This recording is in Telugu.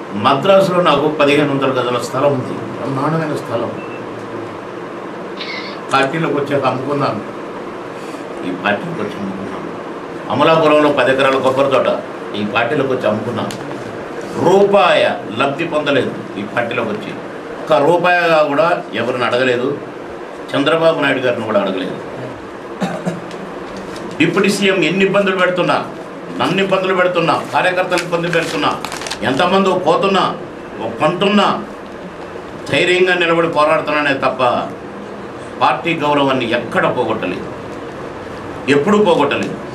మద్రాసులో నాకు పదిహేను వందల గదుల స్థలం ఉంది బ్రహ్మాండమైన స్థలం పార్టీలోకి వచ్చాక అమ్ముకున్నాను ఈ పార్టీలోకి వచ్చి అమ్ముకున్నాను అమలాపురంలో పది ఎకరాల కొబ్బరి తోట ఈ పార్టీలోకి వచ్చి అమ్ముకున్నాను రూపాయ లబ్ధి పొందలేదు ఈ పార్టీలోకి వచ్చి ఒక్క రూపాయగా కూడా ఎవరిని అడగలేదు చంద్రబాబు నాయుడు గారిని కూడా అడగలేదు డిప్యూటీ సీఎం ఎన్ని ఇబ్బందులు పెడుతున్నా నన్ను ఇబ్బందులు పెడుతున్నా కార్యకర్తలు ఇబ్బంది పెడుతున్నా ఎంతమంది పోతున్నా కొంటున్నా ధైర్యంగా నిలబడి పోరాడుతున్నానే తప్ప పార్టీ గౌరవాన్ని ఎక్కడ పోగొట్టలేదు ఎప్పుడూ పోగొట్టలేదు